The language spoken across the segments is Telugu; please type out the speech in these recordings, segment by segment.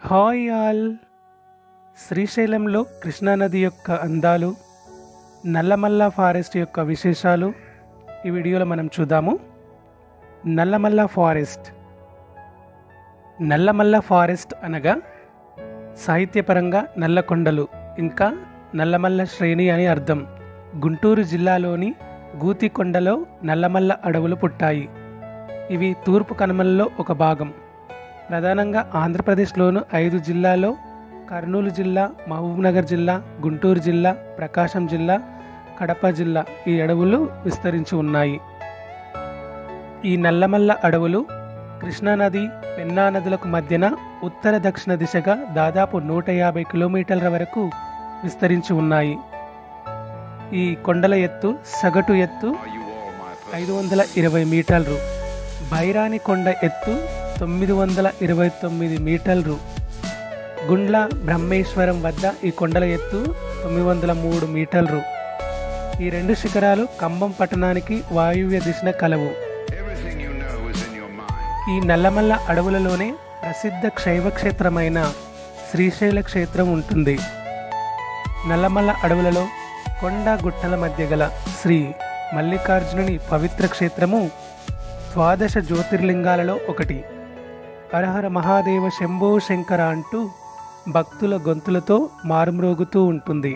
హాయ్ ఆల్ శ్రీశైలంలో కృష్ణానది యొక్క అందాలు నల్లమల్ల ఫారెస్ట్ యొక్క విశేషాలు ఈ వీడియోలో మనం చూద్దాము నల్లమల్ల ఫారెస్ట్ నల్లమల్ల ఫారెస్ట్ అనగా సాహిత్యపరంగా నల్లకొండలు ఇంకా నల్లమల్ల శ్రేణి అని అర్థం గుంటూరు జిల్లాలోని గూతికొండలో నల్లమల్ల అడవులు పుట్టాయి ఇవి తూర్పు కనుమలలో ఒక భాగం ప్రధానంగా ఆంధ్రప్రదేశ్లోను ఐదు జిల్లాల్లో కర్నూలు జిల్లా మహబూబ్నగర్ జిల్లా గుంటూరు జిల్లా ప్రకాశం జిల్లా కడప జిల్లా ఈ అడవులు విస్తరించి ఉన్నాయి ఈ నల్లమల్ల అడవులు కృష్ణానది పెన్నా నదులకు మధ్యన ఉత్తర దక్షిణ దిశగా దాదాపు నూట యాభై కిలోమీటర్ల వరకు విస్తరించి ఉన్నాయి ఈ కొండల ఎత్తు సగటు ఎత్తు ఐదు వందల ఇరవై మీటర్లు బైరాని కొండ ఎత్తు తొమ్మిది వందల ఇరవై తొమ్మిది మీటర్లు గుండ్ల బ్రహ్మేశ్వరం వద్ద ఈ కొండల ఎత్తు తొమ్మిది వందల మూడు మీటర్లు ఈ రెండు శిఖరాలు కంబం పట్టణానికి వాయువ్య దిశన కలవు Everything you know is in your mind. ఈ నల్లమల్ల అడవులలోనే ప్రసిద్ధ శైవ క్షేత్రమైన శ్రీశైల క్షేత్రం ఉంటుంది నల్లమల్ల అడవులలో కొండ గుట్టల మధ్య గల శ్రీ మల్లికార్జునుని పవిత్ర క్షేత్రము ద్వాదశ జ్యోతిర్లింగాలలో ఒకటి హరహర మహాదేవ శంభో శంకర అంటూ భక్తుల గొంతులతో మారుమ్రోగుతూ ఉంటుంది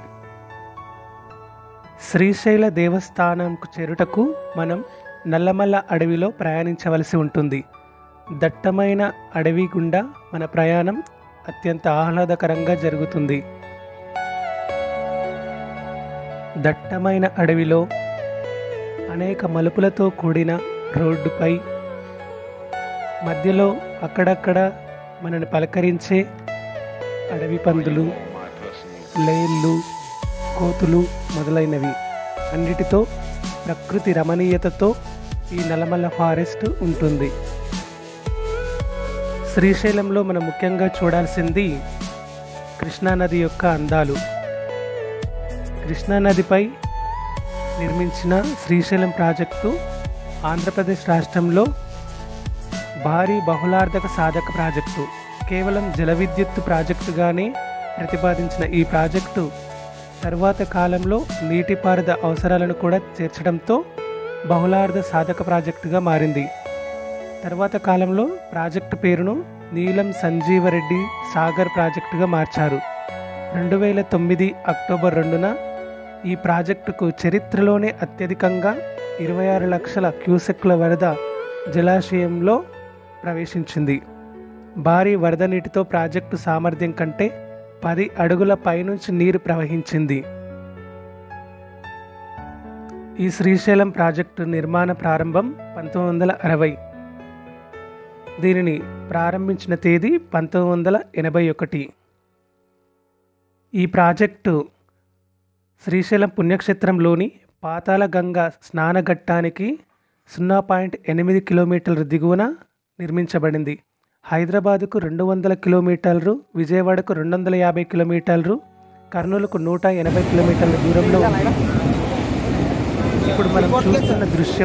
శ్రీశైల దేవస్థానంకు చేరుటకు మనం నల్లమల్ల అడవిలో ప్రయాణించవలసి ఉంటుంది దట్టమైన అడవి గుండా మన ప్రయాణం అత్యంత ఆహ్లాదకరంగా జరుగుతుంది దట్టమైన అడవిలో అనేక మలుపులతో కూడిన రోడ్డుపై మధ్యలో అక్కడక్కడ మనని పలకరించే అడవి పందులు My personal లేళ్ళు కోతులు మొదలైనవి అన్నిటితో ప్రకృతి రమణీయతతో ఈ నల్లమల్ల ఫారెస్ట్ ఉంటుంది శ్రీశైలంలో మనం ముఖ్యంగా చూడాల్సింది కృష్ణానది యొక్క అందాలు కృష్ణానదిపై నిర్మించిన శ్రీశైలం ప్రాజెక్టు ఆంధ్రప్రదేశ్ రాష్ట్రంలో భారీ బహుళార్థక సాధక ప్రాజెక్టు కేవలం జల విద్యుత్ ప్రాజెక్టుగానే ప్రతిపాదించిన ఈ ప్రాజెక్టు తరువాత కాలంలో నీటిపారుద అవసరాలను కూడా చేర్చడంతో బహుళార్థ సాధక ప్రాజెక్టుగా మారింది తర్వాత కాలంలో ప్రాజెక్టు పేరును నీలం సంజీవరెడ్డి సాగర్ ప్రాజెక్టుగా మార్చారు రెండు వేల తొమ్మిది అక్టోబర్ రెండున ఈ ప్రాజెక్టుకు చరిత్రలోనే అత్యధికంగా ఇరవై ఆరు లక్షల క్యూసెక్ల వరద జలాశయంలో ప్రవేశించింది భారీ వరద నీటితో ప్రాజెక్టు సామర్థ్యం కంటే పది అడుగుల పైనుంచి నీరు ప్రవహించింది ఈ శ్రీశైలం ప్రాజెక్టు నిర్మాణ ప్రారంభం పంతొమ్మిది వందల అరవై దీనిని ప్రారంభించిన తేదీ పంతొమ్మిది వందల ఎనభై ఒకటి ఈ ప్రాజెక్టు శ్రీశైలం పుణ్యక్షేత్రంలోని పాతాళ గంగ స్నానఘట్టానికి సున్నా పాయింట్ ఎనిమిది కిలోమీటర్ల దిగువన నిర్మించబడింది హైదరాబాదుకు రెండు వందల కిలోమీటర్లు విజయవాడకు రెండు వందల యాభై కిలోమీటర్లు కర్నూలుకు నూట ఎనభై కిలోమీటర్ల దూరంలో ఉంది ఇప్పుడు మనం చూస్తున్న దృశ్యం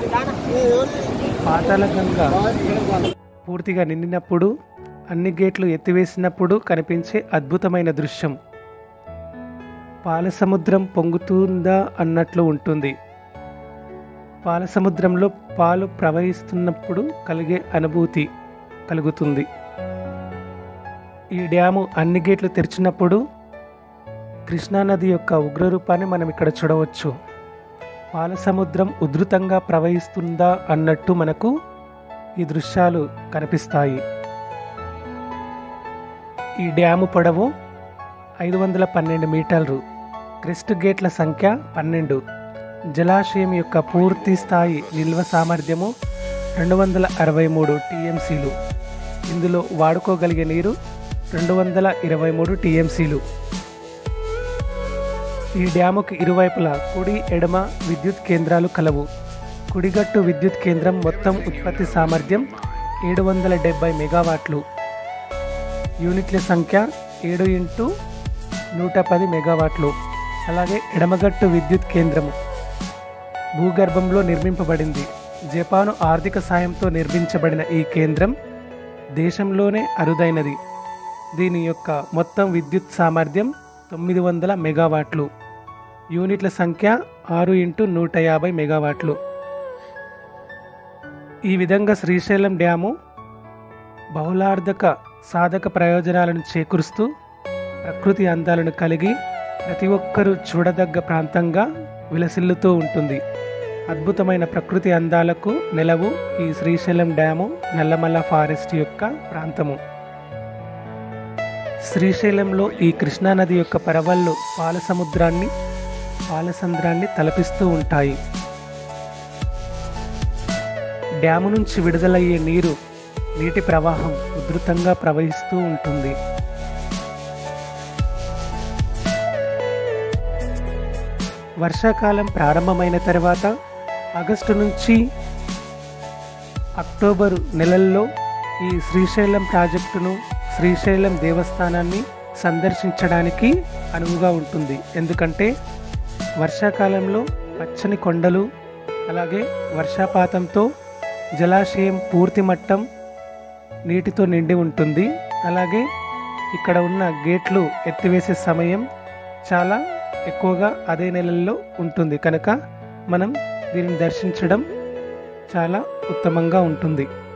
పాతాళ గంగ పూర్తిగా నిండినప్పుడు అన్ని గేట్లు ఎత్తివేసినప్పుడు కనిపించే అద్భుతమైన దృశ్యం పాలసముద్రం పొంగుతుందా అన్నట్లు ఉంటుంది పాలసముద్రంలో పాలు ప్రవహిస్తున్నప్పుడు కలిగే అనుభూతి కలుగుతుంది ఈ డ్యాము అన్ని గేట్లు తెరిచినప్పుడు కృష్ణానది యొక్క ఉగ్రరూపాన్ని మనం ఇక్కడ చూడవచ్చు పాలసముద్రం ఉధృతంగా ప్రవహిస్తుందా అన్నట్టు మనకు ఈ దృశ్యాలు కనిపిస్తాయి ఈ డ్యాము పొడవు ఐదు వందల పన్నెండు మీటర్లు క్రెస్ట్ గేట్ల సంఖ్య పన్నెండు జలాశయం యొక్క పూర్తి స్థాయి నిల్వ సామర్థ్యము రెండు వందల అరవై మూడు టీఎంసీలు ఇందులో వాడుకోగలిగే నీరు రెండు వందల ఇరవై మూడు టీఎంసీలు ఈ డ్యాముకు ఇరువైపులా కుడి ఎడమ విద్యుత్ కేంద్రాలు కలవు కుడిగట్టు విద్యుత్ కేంద్రం మొత్తం ఉత్పత్తి సామర్థ్యం ఏడు వందల డెబ్బై మెగావాట్లు యూనిట్ల సంఖ్య ఏడు ఇంటూ నూట పది మెగావాట్లు అలాగే ఎడమగట్టు విద్యుత్ కేంద్రము భూగర్భంలో నిర్మింపబడింది జపాను ఆర్థిక సాయంతో నిర్మించబడిన ఈ కేంద్రం దేశంలోనే అరుదైనది దీని యొక్క మొత్తం విద్యుత్ సామర్థ్యం తొమ్మిది వందల మెగావాట్లు యూనిట్ల సంఖ్య ఆరు ఇంటూ నూట యాభై మెగావాట్లు ఈ విధంగా శ్రీశైలం డ్యాము బహుళార్థక సాధక ప్రయోజనాలను చేకూరుస్తూ ప్రకృతి అందాలను కలిగి ప్రతి ఒక్కరూ చూడదగ్గ ప్రాంతంగా విలసిల్లుతూ ఉంటుంది అద్భుతమైన ప్రకృతి అందాలకు నెలవు ఈ శ్రీశైలం డ్యాము నల్లమల్ల ఫారెస్ట్ యొక్క ప్రాంతము శ్రీశైలంలో ఈ కృష్ణానది యొక్క పరవళ్ళు పాల సముద్రాన్ని పాలసంద్రాన్ని తలపిస్తూ ఉంటాయి డ్యాము నుంచి విడుదలయ్యే నీరు నీటి ప్రవాహం ఉధృతంగా ప్రవహిస్తూ ఉంటుంది వర్షాకాలం ప్రారంభమైన తర్వాత ఆగస్టు నుంచి అక్టోబరు నెలల్లో ఈ శ్రీశైలం ప్రాజెక్టును శ్రీశైలం దేవస్థానాన్ని సందర్శించడానికి అనువుగా ఉంటుంది ఎందుకంటే వర్షాకాలంలో పచ్చని కొండలు అలాగే వర్షాపాతంతో జలాశయం పూర్తి మట్టం నీటితో నిండి ఉంటుంది అలాగే ఇక్కడ ఉన్న గేట్లు ఎత్తివేసే సమయం చాలా ఎక్కువగా అదే నెలల్లో ఉంటుంది కనుక మనం దీనిని దర్శించడం చాలా ఉత్తమంగా ఉంటుంది